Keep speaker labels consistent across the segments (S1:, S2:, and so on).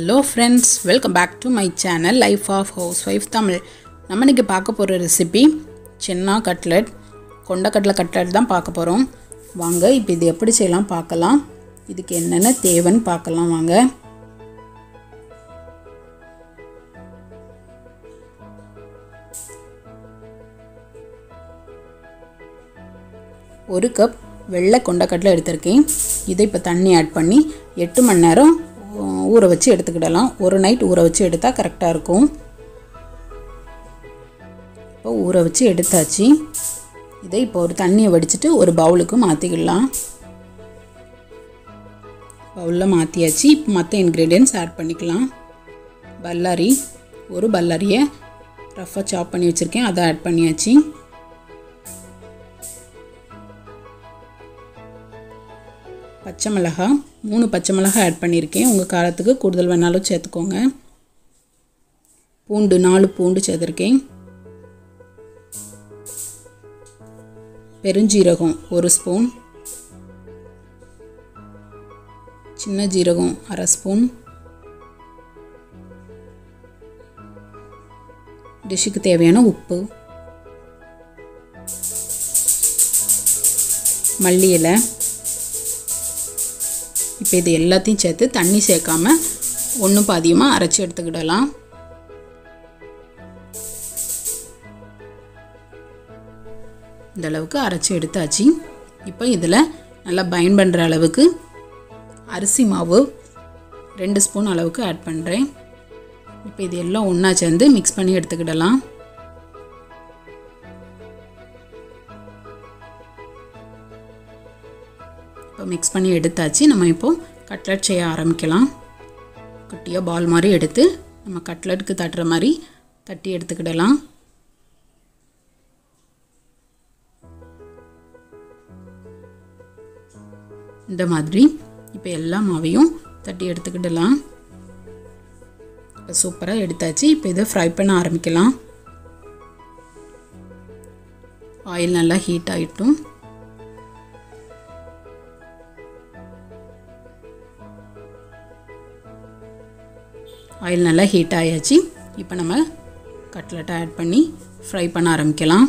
S1: hello friends welcome back to my channel life of house wife Tamil நம்ம இன்றைக்கி பார்க்க போகிற ரெசிபி சென்னா கட்லட் கொண்டக்கடலை கட்லட் தான் பார்க்க போகிறோம் வாங்க இப்போ இது எப்படி செய்யலாம் பார்க்கலாம் இதுக்கு என்னென்ன தேவைன்னு பார்க்கலாம் வாங்க ஒரு கப் வெள்ளை கொண்டக்கடலை எடுத்திருக்கேன் இதை இப்போ தண்ணி ஆட் பண்ணி எட்டு மணி நேரம் ஊற வச்சு எடுத்துக்கிடலாம் ஒரு நைட் ஊற வச்சு எடுத்தால் கரெக்டாக இருக்கும் இப்போ ஊற வச்சு எடுத்தாச்சு இதை இப்போ ஒரு தண்ணியை வடிச்சிட்டு ஒரு பவுலுக்கு மாற்றிக்கிடலாம் பவுலில் மாற்றியாச்சு இப்போ மற்ற இன்க்ரீடியன்ஸ் ஆட் பண்ணிக்கலாம் பல்லாரி ஒரு பல்லாரியை ரஃப்பாக சாப் பண்ணி வச்சுருக்கேன் அதை ஆட் பண்ணியாச்சு பச்சை மிளகா மூணு பச்சை மிளகா ஆட் பண்ணியிருக்கேன் உங்கள் காரத்துக்கு கூடுதல் வேணாலும் சேர்த்துக்கோங்க பூண்டு நாலு பூண்டு சேர்த்துருக்கேன் பெருஞ்சீரகம் ஒரு ஸ்பூன் சின்ன ஜீரகம் அரை ஸ்பூன் டிஷ்ஷுக்கு தேவையான உப்பு மல்லி இலை இப்போ இது எல்லாத்தையும் சேர்த்து தண்ணி சேர்க்காம ஒன்று பாதியமாக அரைச்சி எடுத்துக்கிடலாம் இந்த அளவுக்கு அரைச்சி எடுத்தாச்சு இப்போ இதில் நல்லா பயன் பண்ணுற அளவுக்கு அரிசி மாவு ரெண்டு ஸ்பூன் அளவுக்கு ஆட் பண்ணுறேன் இப்போ இது எல்லாம் ஒன்றா சேர்ந்து மிக்ஸ் பண்ணி எடுத்துக்கிடலாம் இப்போ மிக்ஸ் பண்ணி எடுத்தாச்சு நம்ம இப்போது கட்லட் செய்ய ஆரம்பிக்கலாம் குட்டியாக பால் மாதிரி எடுத்து நம்ம கட்லட்டுக்கு தட்டுற மாதிரி தட்டி எடுத்துக்கிடலாம் இந்த மாதிரி இப்போ எல்லா மாவையும் தட்டி எடுத்துக்கிடலாம் இப்போ சூப்பராக எடுத்தாச்சு இப்போ இதை ஃப்ரை பண்ண ஆரம்பிக்கலாம் ஆயில் நல்லா ஹீட் ஆகிட்டும் ஆயில் நல்லா ஹீட் ஆயாச்சு இப்போ நம்ம கட்லெட்டை ஆட் பண்ணி ஃப்ரை பண்ண ஆரம்பிக்கலாம்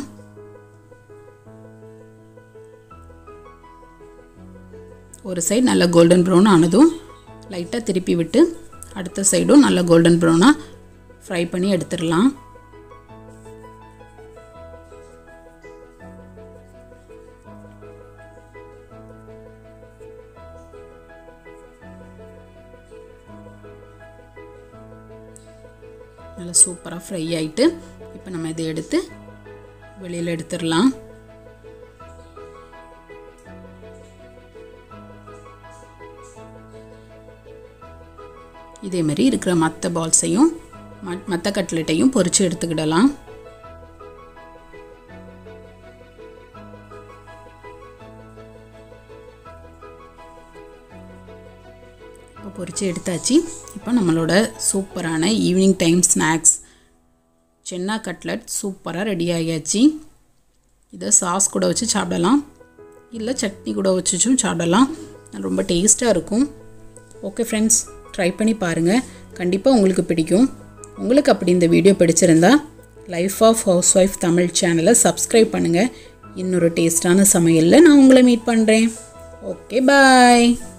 S1: ஒரு சைடு நல்லா கோல்டன் ப்ரௌன் ஆனதும் லைட்டாக திருப்பி விட்டு அடுத்த சைடும் நல்லா கோல்டன் ப்ரௌனாக ஃப்ரை பண்ணி எடுத்துடலாம் நல்லா சூப்பராக ஃப்ரை ஆகிட்டு இப்போ நம்ம இதை எடுத்து வெளியில் எடுத்துடலாம் இதே மாதிரி இருக்கிற மற்ற பால்ஸையும் மற்ற கட்லெட்டையும் பொறிச்சு எடுத்துக்கிடலாம் இப்போ பொறிச்சு எடுத்தாச்சு இப்போ நம்மளோட சூப்பரான evening time snacks chana cutlet சூப்பராக ரெடி ஆகியாச்சு இதை சாஸ் கூட வச்சு சாப்பிடலாம் இல்லை சட்னி கூட வச்சுச்சும் சாப்பிடலாம் ரொம்ப டேஸ்ட்டாக இருக்கும் ஓகே ஃப்ரெண்ட்ஸ் ட்ரை பண்ணி பாருங்கள் கண்டிப்பாக உங்களுக்கு பிடிக்கும் உங்களுக்கு அப்படி இந்த வீடியோ பிடிச்சிருந்தா life of house wife Tamil சேனலை சப்ஸ்கிரைப் பண்ணுங்கள் இன்னொரு டேஸ்டான சமையலில் நான் உங்களை மீட் பண்ணுறேன் ஓகே பாய்